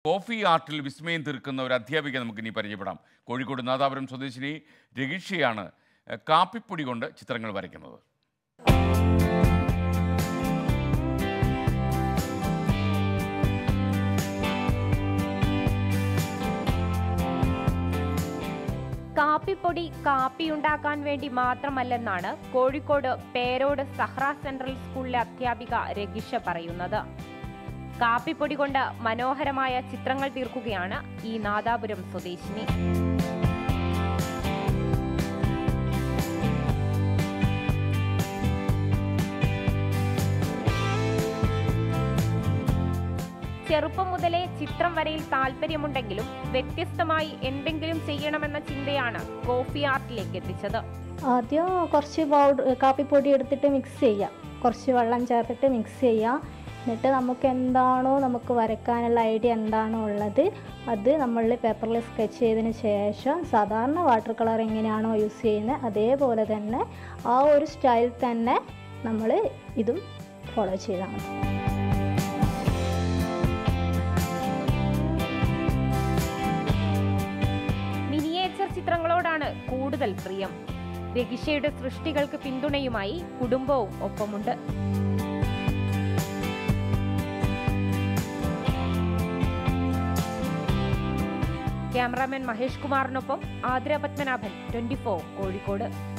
coffee ആർട്ടിൽ വിസ്മയം തീർക്കുന്ന ഒരു അധ്യാപിക നമുക്കിനി പരിചയപ്പെടാം കോഴിക്കോട് നാദാപുരം സ്വദേശിനി രഗീഷയാണ് ഏഹ്, കാപ്പിപ്പൊടി കൊണ്ട് ചിത്രങ്ങൾ വരയ്ക്കുന്നത് കാപ്പിപ്പൊടി കാപ്പിയുണ്ടാക്കാൻ വേണ്ടി മാത്രമല്ലെന്നാണ് കോഴിക്കോട് പേരോട് സഹ്റ സെൻട്രൽ സ്കൂളിലെ അധ്യാപിക രഗിഷ പറയുന്നത് കാപ്പിപ്പൊടി കൊണ്ട് മനോഹരമായ ചിത്രങ്ങൾ തീർക്കുകയാണ് ഈ നാദാപുരം സ്വദേശിനി ചെറുപ്പം മുതലേ ചിത്രം വരയിൽ താല്പര്യമുണ്ടെങ്കിലും വ്യത്യസ്തമായി എന്തെങ്കിലും ചെയ്യണമെന്ന ചിന്തയാണ് കോഫി ആർട്ടിലേക്ക് എത്തിച്ചത് ആദ്യം കുറച്ച് പൗഡർ കാപ്പിപ്പൊടി എടുത്തിട്ട് മിക്സ് ചെയ്യുക കുറച്ച് വെള്ളം ചേർത്തിട്ട് മിക്സ് ചെയ്യുക എന്നിട്ട് നമുക്ക് എന്താണോ നമുക്ക് വരയ്ക്കാനുള്ള ഐഡിയ എന്താണോ ഉള്ളത് അത് നമ്മൾ പേപ്പറിൽ സ്കെച്ച് ചെയ്തതിന് ശേഷം സാധാരണ വാട്ടർ കളർ എങ്ങനെയാണോ യൂസ് ചെയ്യുന്നത് അതേപോലെ തന്നെ ആ ഒരു സ്റ്റൈൽ തന്നെ നമ്മൾ ഇതും ഫോളോ ചെയ്താൽ മതി മിനിയേച്ചർ ചിത്രങ്ങളോടാണ് കൂടുതൽ പ്രിയം രഗിഷയുടെ സൃഷ്ടികൾക്ക് പിന്തുണയുമായി കുടുംബവും ഒപ്പമുണ്ട് ക്യാമറാമാൻ മഹേഷ് കുമാറിനൊപ്പം ആതിര പത്മനാഭൻ ട്വന്റി കോഴിക്കോട്